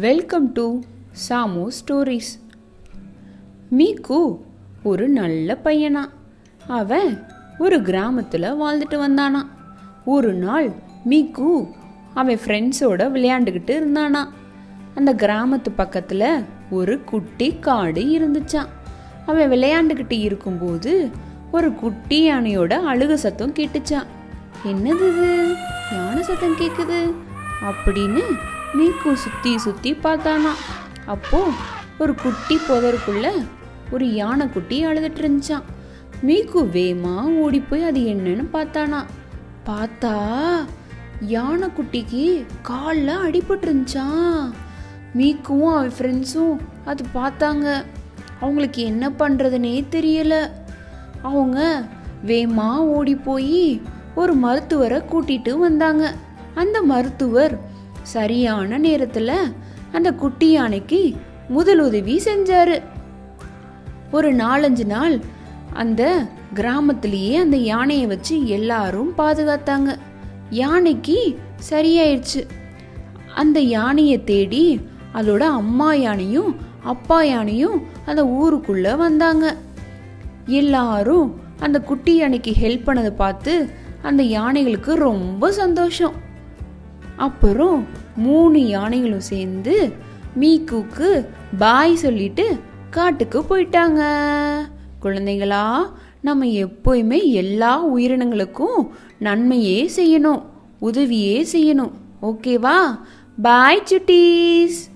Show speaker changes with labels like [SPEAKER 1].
[SPEAKER 1] welcome to சாமு stories மீக்கு ஒரு நல்ல பையனா அவன் ஒரு கிராமத்தில் வாழ்ந்துட்டு வந்தானா ஒரு நாள் மீக்கு அவன் ஃப்ரெண்ட்ஸோட விளையாண்டுக்கிட்டு இருந்தானா அந்த கிராமத்து பக்கத்தில் ஒரு குட்டி காடு இருந்துச்சான் அவன் விளையாண்டுக்கிட்டு இருக்கும்போது ஒரு குட்டி யானையோட அழுக சத்தம் கேட்டுச்சான் என்னது இது யானை சத்தம் கேக்குது அப்படின்னு மீக்கு சுத்தி சுத்தி பார்த்தானா அப்போ ஒரு குட்டி புதருக்குள்ள ஒரு யானை குட்டி அழுதுட்டு இருந்துச்சான் மீக்கு வேமா ஓடி போய் அது என்னன்னு பார்த்தானா பார்த்தா யானை குட்டிக்கு காலில் அடிபட்டு இருந்துச்சான் மீக்குவும் அவன் ஃப்ரெண்ட்ஸும் அது பார்த்தாங்க அவங்களுக்கு என்ன பண்ணுறதுனே தெரியல அவங்க வேமா ஓடி போய் ஒரு மருத்துவரை கூட்டிட்டு வந்தாங்க அந்த மருத்துவர் சரியான நேரத்தில் அந்த குட்டி யானைக்கு முதலுதவி செஞ்சாரு ஒரு நாலஞ்சு நாள் அந்த கிராமத்திலேயே அந்த யானையை வச்சு எல்லாரும் பாதுகாத்தாங்க யானைக்கு சரியாயிடுச்சு அந்த யானையை தேடி அதோட அம்மா யானையும் அப்பா யானையும் அந்த ஊருக்குள்ள வந்தாங்க எல்லாரும் அந்த குட்டி யானைக்கு ஹெல்ப் பண்ணதை பார்த்து அந்த யானைகளுக்கு ரொம்ப சந்தோஷம் அப்புறம் மூணு யானைகளும் சேர்ந்து மீக்குக்கு பாய் சொல்லிட்டு காட்டுக்கு போயிட்டாங்க குழந்தைங்களா நம்ம எப்போயுமே எல்லா உயிரினங்களுக்கும் நன்மையே செய்யணும் உதவியே செய்யணும் ஓகேவா பாய் சுட்டீஸ்